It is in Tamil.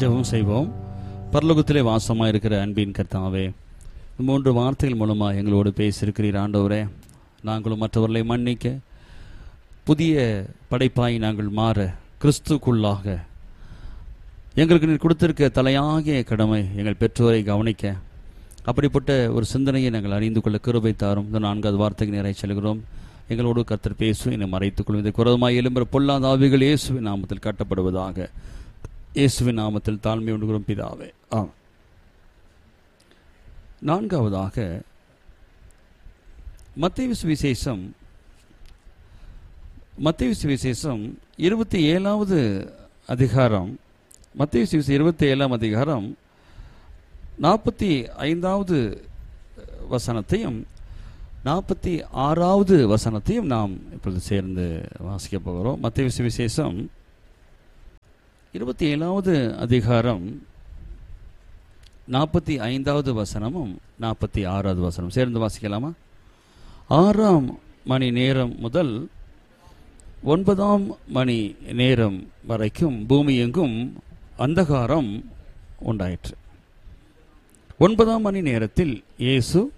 ஜெபம் செய்வோம் பரலோகத்திலே வாசமாக இருக்கிற அன்பின் கர்த்தாவே இந்த மூன்று வார்த்தைகள் மூலமாக எங்களோடு பேசியிருக்கிறீர் ஆண்டவரே நாங்களும் மற்றவர்களை மன்னிக்க புதிய படைப்பாய் நாங்கள் மாற கிறிஸ்துக்குள்ளாக எங்களுக்கு நீர் கொடுத்திருக்க தலையாகிய கடமை எங்கள் பெற்றோரை கவனிக்க அப்படிப்பட்ட ஒரு சிந்தனையை நாங்கள் அறிந்து கொள்ள கிருபை தாரும் இந்த நான்காவது வார்த்தைக்கு நிறைய செல்கிறோம் எங்களோடு கர்த்தர் பேசும் என்னை மறைத்துக் கொள்ளும் இதை குரதமாய் எழும்புற பொல்லாத ஆவிகள் இயேசுவின் நாமத்தில் கட்டப்படுவதாக இயேசுவின் நாமத்தில் தாழ்மை உண்டுகிறோம் பிதாவே ஆ நான்காவதாக மத்திய சுவிசேஷம் மத்திய சுவிசேஷம் இருபத்தி ஏழாவது அதிகாரம் மத்திய சுவிசேஷம் இருபத்தி ஏழாம் அதிகாரம் நாற்பத்தி ஐந்தாவது வசனத்தையும் நாற்பத்தி ஆறாவது வசனத்தையும் நாம் இப்பொழுது சேர்ந்து வாசிக்க போகிறோம் மத்திய சுவிசேஷம் இருபத்தி ஏழாவது அதிகாரம் நாற்பத்தி ஐந்தாவது வசனமும் நாற்பத்தி ஆறாவது வசனம் சேர்ந்து வாசிக்கலாமா ஆறாம் மணி நேரம் முதல் ஒன்பதாம் மணி நேரம் வரைக்கும் பூமி எங்கும் அந்தகாரம் உண்டாயிற்று ஒன்பதாம் மணி நேரத்தில் இயேசு